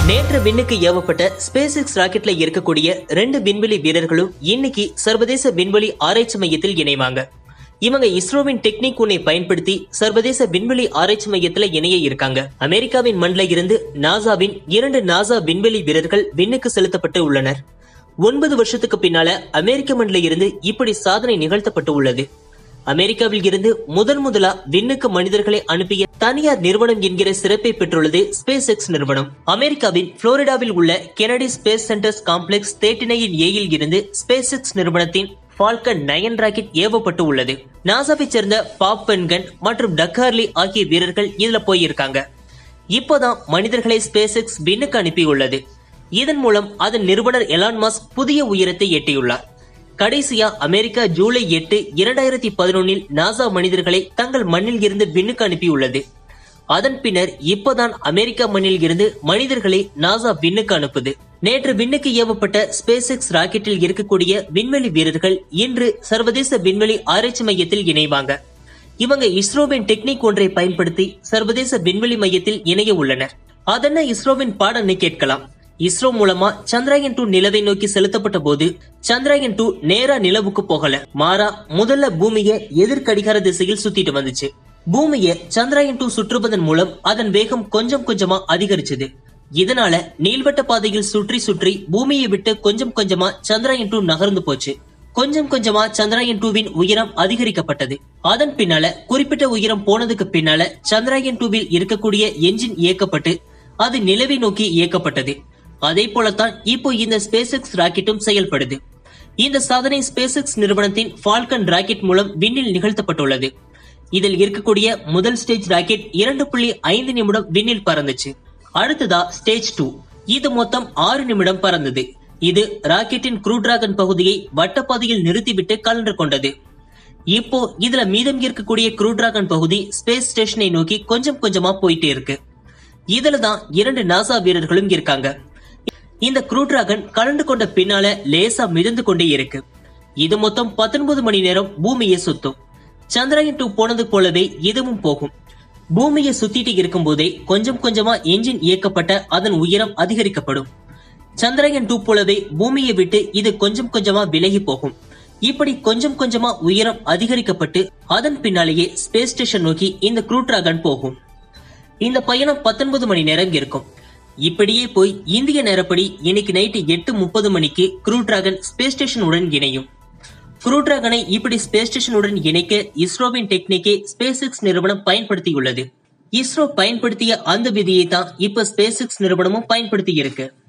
நேற்று விண்ணுக்கு ஏவப்பட்ட ஸ்பேஸ் எக்ஸ் ராக்கெட்ல இருக்கக்கூடிய ரெண்டு விண்வெளி வீரர்களும் இன்னைக்கு சர்வதேச விண்வெளி ஆராய்ச்சி மையத்தில் இணைவாங்க இவங்க இஸ்ரோவின் டெக்னிக் ஒன்னை பயன்படுத்தி சர்வதேச விண்வெளி ஆராய்ச்சி மையத்துல இணைய இருக்காங்க அமெரிக்காவின் மண்ணில இருந்து நாசாவின் இரண்டு நாசா விண்வெளி வீரர்கள் விண்ணுக்கு செலுத்தப்பட்டு உள்ளனர் ஒன்பது வருஷத்துக்கு பின்னால அமெரிக்க மண்ணில இருந்து இப்படி சாதனை நிகழ்த்தப்பட்டு உள்ளது அமெரிக்காவில் இருந்து முதன் முதலா விண்ணுக்கு மனிதர்களை அனுப்பிய தனியார் நிறுவனம் என்கிற சிறப்பை பெற்றுள்ளது ஸ்பேஸ் எக்ஸ் நிறுவனம் அமெரிக்காவின் புளோரிடாவில் உள்ள Kennedy space centers complex thirty ஏயில் இருந்து ஸ்பேஸ் எக்ஸ் நிறுவனத்தின் ஃபால்கன் நயன் ராக்கெட் ஏவப்பட்டு உள்ளது நாசாவைச் சேர்ந்த பாப் பென்கன் மற்றும் டக்கார்லி ஆகிய வீரர்கள் இதுல போயிருக்காங்க இப்போதான் மனிதர்களை ஸ்பேஸ் எக்ஸ் விண்ணுக்கு அனுப்பியுள்ளது இதன் மூலம் அதன் நிறுவனர் எலான் மாஸ்க் புதிய உயரத்தை எட்டியுள்ளார் கடைசியா அமெரிக்கா ஜூலை எட்டு இரண்டாயிரத்தி பதினொன்னில் நாசா மனிதர்களை தங்கள் மண்ணில் இருந்து விண்ணுக்கு அனுப்பியுள்ளது அதன் பின்னர் இப்போதான் அமெரிக்கா மண்ணில் இருந்து மனிதர்களை நாசா விண்ணுக்கு அனுப்புது நேற்று விண்ணுக்கு ஏவப்பட்ட ஸ்பேஸ் எக்ஸ் ராக்கெட்டில் இருக்கக்கூடிய விண்வெளி வீரர்கள் இன்று சர்வதேச விண்வெளி ஆராய்ச்சி மையத்தில் இணைவாங்க இவங்க இஸ்ரோவின் டெக்னிக் ஒன்றை பயன்படுத்தி சர்வதேச விண்வெளி மையத்தில் இணைய உள்ளனர் அதென்ன இஸ்ரோவின் பாடம்னு கேட்கலாம் இஸ்ரோ மூலமா சந்திராயன் டூ நிலவை நோக்கி செலுத்தப்பட்ட போது சந்திராயன் டூ நேரா நிலவுக்கு போகல மாறா முதல்ல பூமியை எதிர்கடிகார திசையில் சுத்திட்டு வந்துச்சு பூமியை சந்திராயன் டூ சுற்றுவதன் மூலம் அதன் வேகம் கொஞ்சம் கொஞ்சமா அதிகரிச்சது இதனால நீள்வட்ட பாதையில் சுற்றி சுற்றி பூமியை விட்டு கொஞ்சம் கொஞ்சமா சந்திராயன் டூ நகர்ந்து போச்சு கொஞ்சம் கொஞ்சமா சந்திராயன் டூவின் உயரம் அதிகரிக்கப்பட்டது அதன் பின்னால குறிப்பிட்ட உயரம் போனதுக்கு பின்னால சந்திராயன் டூவில் இருக்கக்கூடிய என்ஜின் இயக்கப்பட்டு அது நிலவை நோக்கி இயக்கப்பட்டது அதே போலத்தான் இப்போ இந்த ஸ்பேஸ் எக்ஸ் ராக்கெட்டும் செயல்படுது இந்த சாதனை ஸ்பேஸ் எக்ஸ் நிறுவனத்தின் ஃபால்கன் ராக்கெட் மூலம் விண்ணில் நிகழ்த்தப்பட்டுள்ளது இதில் இருக்கக்கூடிய முதல் ஸ்டேஜ் ராக்கெட் இரண்டு புள்ளி ஐந்து நிமிடம் விண்ணில் பறந்துச்சு அடுத்ததா ஸ்டேஜ் டூ இது மொத்தம் ஆறு நிமிடம் பறந்தது இது ராக்கெட்டின் க்ரூ டிராகன் பகுதியை வட்டப்பாதையில் நிறுத்திவிட்டு கலந்து கொண்டது இப்போ இதுல மீதம் இருக்கக்கூடிய க்ரூ டிராகன் பகுதி ஸ்பேஸ் ஸ்டேஷனை நோக்கி கொஞ்சம் கொஞ்சமா போயிட்டே இருக்கு இதுல தான் இரண்டு நாசா வீரர்களும் இருக்காங்க இந்த க்ரூ டிராகன் கலந்து கொண்ட பின்னால லேசா மிதந்து கொண்டே இருக்கு இது மொத்தம் பத்தொன்பது மணி நேரம் பூமியை சுத்தும் சந்திராயன் டூ போனது போலவே இதுவும் போகும் பூமியை சுத்திட்டு இருக்கும் போதே கொஞ்சம் கொஞ்சமா என்ஜின் இயக்கப்பட்ட அதன் உயரம் அதிகரிக்கப்படும் சந்திராயன் டூ போலவே பூமியை விட்டு இது கொஞ்சம் கொஞ்சமா விலகி போகும் இப்படி கொஞ்சம் கொஞ்சமா உயரம் அதிகரிக்கப்பட்டு அதன் பின்னாலேயே ஸ்பேஸ் ஸ்டேஷன் நோக்கி இந்த க்ரூ டிராகன் போகும் இந்த பயணம் பத்தொன்பது மணி நேரம் இருக்கும் இப்படியே போய் இந்திய நேரப்படி இன்னைக்கு நைட்டு எட்டு முப்பது மணிக்கு க்ரூ டிராகன் ஸ்பேஸ் ஸ்டேஷனுடன் இணையும் க்ரூ டிராகனை இப்படி ஸ்பேஸ் ஸ்டேஷனுடன் இணைக்க இஸ்ரோவின் டெக்னிக்கை ஸ்பேஸ் எக்ஸ் நிறுவனம் பயன்படுத்தியுள்ளது இஸ்ரோ பயன்படுத்திய அந்த விதியை தான் இப்ப ஸ்பேஸ் எக்ஸ் நிறுவனமும் பயன்படுத்தி இருக்கு